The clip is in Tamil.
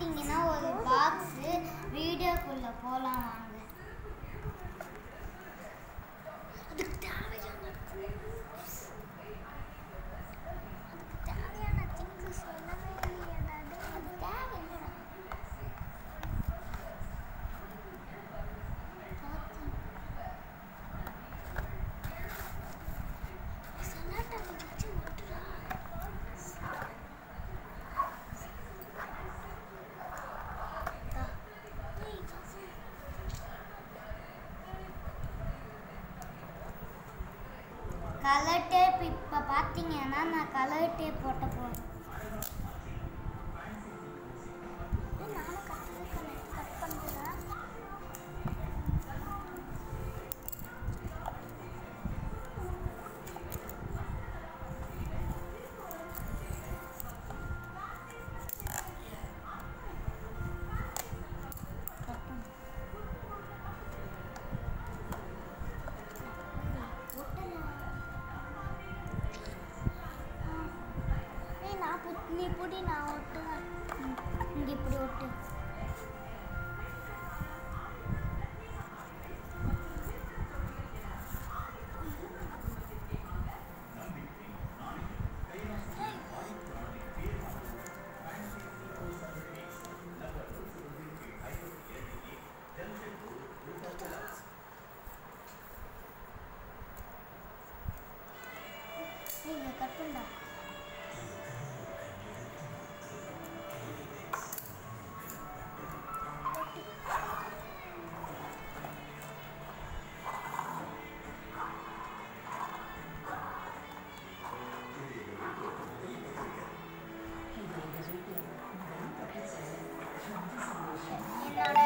பார்த்தீங்கன்னா ஒரு பாக்ஸு வீடியோக்குள்ளே போகலாம் வாங்க அதுக்கு தேவையான things. அதுக்கு தேவையான things சொல்லவே இல்லையேடா டேய். அது தேவையில்லைடா சலாட்டை வச்சு ஒட்டுடா. தா. டேய், காசு. கலர் டேப் இப்போ பார்த்தீங்கன்னா நான் கலர் டேப் போட்ட போகிறேன் ஏய், நானும் கட்டவே கட் கட் பண்ணுறேன் ஏய் நான் புட் நீ புடி நான் ஒட்டுவேன் இங்கே இப்படி ஒட்டு இங்கே கட் பண்ணா என்னோட